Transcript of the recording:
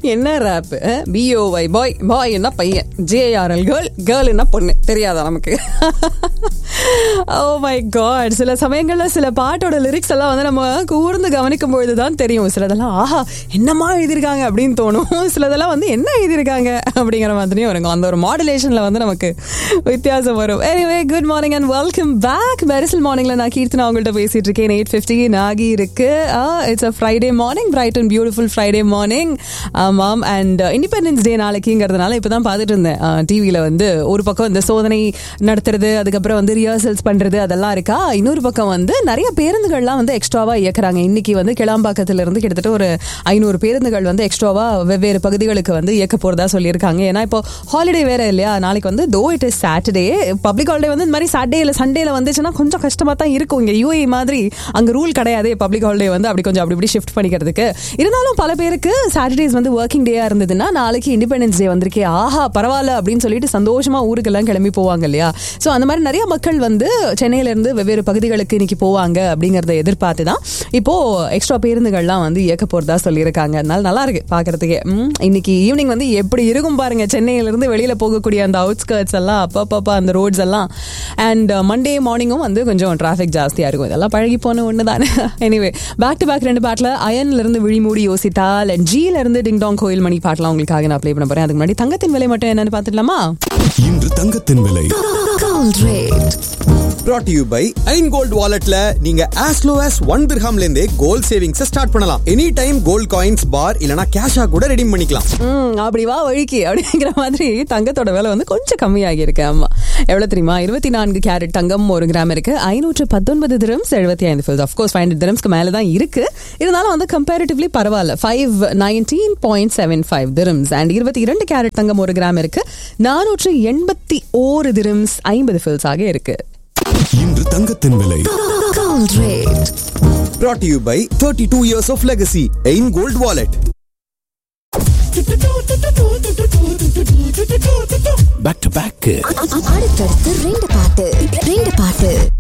என்ன ரேப் பிஓஒய் பாய் பாய் என்ன பையன் ஜேஆர்எல் கேர்ள் கேர்ள் என்ன பொண்ணு தெரியாதா நமக்கு ஓ மை காட் சில சமயங்கள்ல சில பாட்டோட லிரிக்ஸ் எல்லாம் வந்து நம்ம கூர்ந்து கவனிக்கும் பொழுது தான் தெரியும் சிலதெல்லாம் ஆஹா என்னமா எழுதியிருக்காங்க அப்படின்னு தோணும் சிலதெல்லாம் வந்து என்ன எழுதியிருக்காங்க அப்படிங்கிற மாதிரியும் இருக்கும் அந்த ஒரு மாடுலேஷன்ல வந்து நமக்கு வித்தியாசம் வரும் anyway good morning and welcome back மெரிசல் மார்னிங்ல நான் கீர்த்தனா உங்கள்கிட்ட பேசிட்டு இருக்கேன் எயிட் ஃபிஃப்டி ஆகி இருக்கு it's a Friday morning bright and beautiful Friday morning ஆமாம் அண்ட் இண்டிபெண்டன்ஸ் டே நாளைக்குங்கிறதுனால இப்போ தான் பார்த்துட்டு இருந்தேன் டிவியில் வந்து ஒரு பக்கம் இந்த சோதனை நடத்துறது அதுக்கப்புறம் வந்து ரிஹர்சல்ஸ் பண்ணுறது அதெல்லாம் இருக்கா இன்னொரு பக்கம் வந்து நிறைய பேருந்துகள்லாம் வந்து எக்ஸ்ட்ராவாக இயக்குறாங்க இன்னைக்கு வந்து கிளாம்பாக்கத்துல இருந்து கிட்டத்தட்ட ஒரு ஐநூறு பேருந்துகள் வந்து எக்ஸ்ட்ராவாக வெவ்வேறு பகுதிகளுக்கு வந்து இயக்க போகிறதா சொல்லியிருக்காங்க ஏன்னா இப்போ ஹாலிடே வேற இல்லையா நாளைக்கு வந்து though it is Saturday public holiday வந்து இந்த மாதிரி சாட்டர்டே இல்லை சண்டேல வந்துச்சுன்னா கொஞ்சம் கஷ்டமாக தான் இருக்கும் இங்கே யூஏ மாதிரி அங்கே ரூல் கிடையாது பப்ளிக் ஹாலிடே வந்து அப்படி கொஞ்சம் அப்படி இப்படி ஷிஃப்ட் பண்ணிக்கிறதுக்கு இருந்தாலும் பல பேருக்கு சாட்டர்டேஸ் வந்து ஒர்க்கிங் டேயா இருந்ததுன்னா நாளைக்கு இண்டிபெண்டன்ஸ் டே வந்திருக்கே ஆஹா பரவாயில்ல அப்படின்னு சொல்லிட்டு சந்தோஷமா ஊருக்கெல்லாம் கிளம்பி போவாங்க இல்லையா ஸோ அந்த மாதிரி நிறைய மக்கள் வந்து சென்னையில இருந்து வெவ்வேறு பகுதிகளுக்கு இன்னைக்கு போவாங்க அப்படிங்கறத எதிர்பார்த்து தான் இப்போ எக்ஸ்ட்ரா பேருந்துகள்லாம் வந்து இயக்க போறதா சொல்லியிருக்காங்க அதனால நல்லா இருக்கு பாக்குறதுக்கே ம், இன்னைக்கு ஈவினிங் வந்து எப்படி இருக்கும் பாருங்க சென்னையில இருந்து வெளியில போகக்கூடிய அந்த அவுட்ஸ்கர்ட்ஸ் எல்லாம் அப்பப்பா அந்த ரோட்ஸ் எல்லாம் அண்ட் மண்டே மார்னிங்கும் வந்து கொஞ்சம் டிராஃபிக் ஜாஸ்தியா இருக்கும் இதெல்லாம் பழகி போன ஒன்று தானே எனிவே பேக் டு பேக் ரெண்டு பாட்டில் அயன்ல இருந்து விழிமூடி யோசித்தால் அண்ட் ஜியில இருந்து டிங் டாங் கோயில் மணி பாட்டெல்லாம் உங்களுக்காக நான் ப்ளே பண்ண போறேன் அதுக்கு முன்னாடி தங்கத்தின் விலை மட்டும் என்னன்னு பார்த்துடலாமா இன்று தங்கத்தின் விலை Gold rate. brought to you by Ain gold வாலெட்ல நீங்க as low as ஒன் திர்ஹாம்ல இருந்தே கோல்ட் சேவிங்ஸ் ஸ்டார்ட் பண்ணலாம் any time gold coins bar இல்லனா கேஷா கூட ரெடீம் பண்ணிக்கலாம் ம் அப்படி வா வழிக்கு அப்படிங்கிற மாதிரி தங்கத்தோட விலை வந்து கொஞ்சம் கம்மியாகி இருக்கு ஆமா எவ்வளவு தெரியுமா இருபத்தி நான்கு கேரட் தங்கம் ஒரு கிராம் இருக்கு ஐநூற்று பத்தொன்பது திரம்ஸ் எழுபத்தி ஐந்து ஃபில்ஸ் அஃப்கோர்ஸ் ஃபைவ் ஹண்ட்ரட் திரம்ஸ்க்கு மேலே தான் இருக்கு இருந்தாலும் வந்து கம்பேரிட்டிவ்லி பரவாயில்ல five nineteen point seven five dirhams and இருபத்தி இரண்டு கேரட் தங்கம் ஒரு கிராம் இருக்கு நானூற்று எண்பத்தி ஓரு திரம்ஸ் ஐம்பது ஃபில்ஸ் ஆக இருக்கு இன்று தங்கத்தின் விலை Gold rate. brought to you by 32 years of legacy Ain gold wallet back to back அடுத்தடுத்து ரெண்டு பாட்டு ரெண்டு பாட்டு